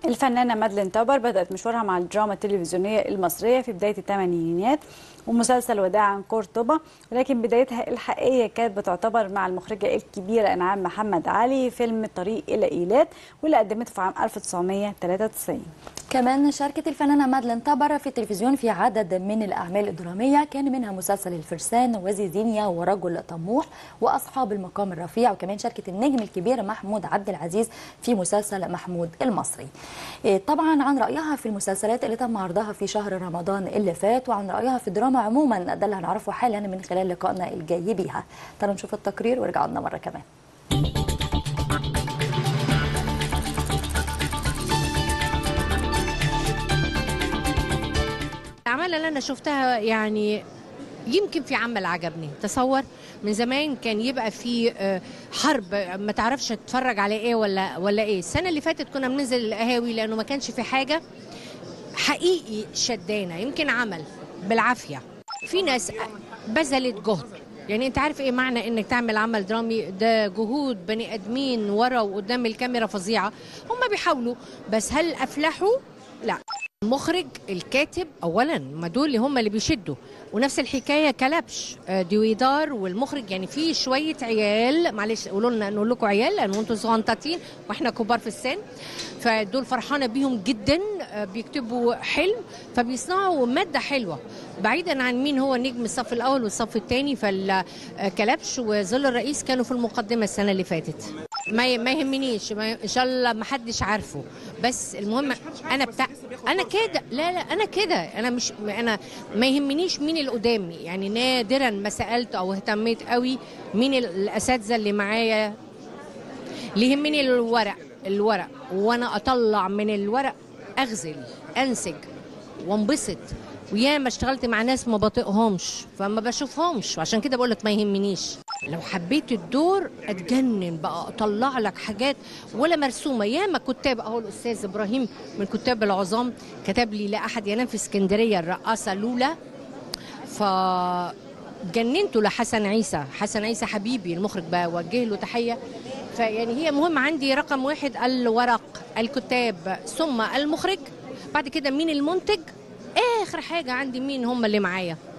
الفنانة مادلين تابر بدأت مشوارها مع الدراما التلفزيونية المصرية في بداية الثمانينيات ومسلسل وداعا قرطبة ولكن بدايتها الحقيقية كانت بتعتبر مع المخرجة الكبيرة إنعام محمد علي فيلم الطريق إلى إيلات واللي قدمته في عام 1993 كمان شاركت الفنانة مادلين تابر في التلفزيون في عدد من الأعمال الدرامية كان منها مسلسل الفرسان وزيزينيا ورجل طموح وأصحاب المقام الرفيع وكمان شاركت النجم الكبير محمود عبد العزيز في مسلسل محمود المصري إيه طبعا عن رأيها في المسلسلات اللي تم عرضها في شهر رمضان اللي فات وعن رأيها في الدراما عموما ده اللي هنعرفه حالا من خلال لقائنا الجاي بيها تعالوا نشوف التقرير ورجعوا لنا مرة كمان الأعمال اللي أنا شفتها يعني يمكن في عمل عجبني تصور من زمان كان يبقى في آه، حرب ما تعرفش تتفرج على ايه ولا ولا ايه السنه اللي فاتت كنا بننزل القهاوي لانه ما كانش في حاجه حقيقي شدانا يمكن عمل بالعافيه في ناس بذلت جهد يعني انت عارف ايه معنى انك تعمل عمل درامي ده جهود بني ادمين ورا وقدام الكاميرا فظيعه هم بيحاولوا بس هل افلحوا لا المخرج الكاتب اولا ما دول اللي هم اللي بيشدوا ونفس الحكايه كلبش آه، دويدار والمخرج يعني في شويه عيال معلش قولوا لنا نقول لكم عيال لان انتوا صغنطاطين واحنا كبار في السن فدول فرحانه بيهم جدا آه، بيكتبوا حلم فبيصنعوا ماده حلوه بعيدا عن مين هو نجم الصف الاول والصف الثاني فالكلبش وظل الرئيس كانوا في المقدمه السنه اللي فاتت ما ي- ما يهمنيش ما ي- ان شاء الله ما حدش عارفه بس المهم انا بتاع انا كده لا لا انا كده انا مش انا ما يهمنيش مين اللي قدامي يعني نادرا ما سالت او اهتميت قوي مين ال- الاساتذه اللي معايا اللي يهمني الورق الورق وانا اطلع من الورق اغزل انسج وانبسط وياما اشتغلت مع ناس ما بطيقهمش فما بشوفهمش وعشان كده بقول لك ما يهمنيش لو حبيت الدور اتجنن بقى اطلع لك حاجات ولا مرسومه ياما كتاب اهو الاستاذ ابراهيم من كتاب العظام كتب لي لا احد ينام في اسكندريه الرقاصه لولا ف جننته لحسن عيسى حسن عيسى حبيبي المخرج بوجه له تحيه فيعني هي مهم عندي رقم واحد الورق الكتاب ثم المخرج بعد كده مين المنتج اخر حاجه عندي مين هم اللي معايا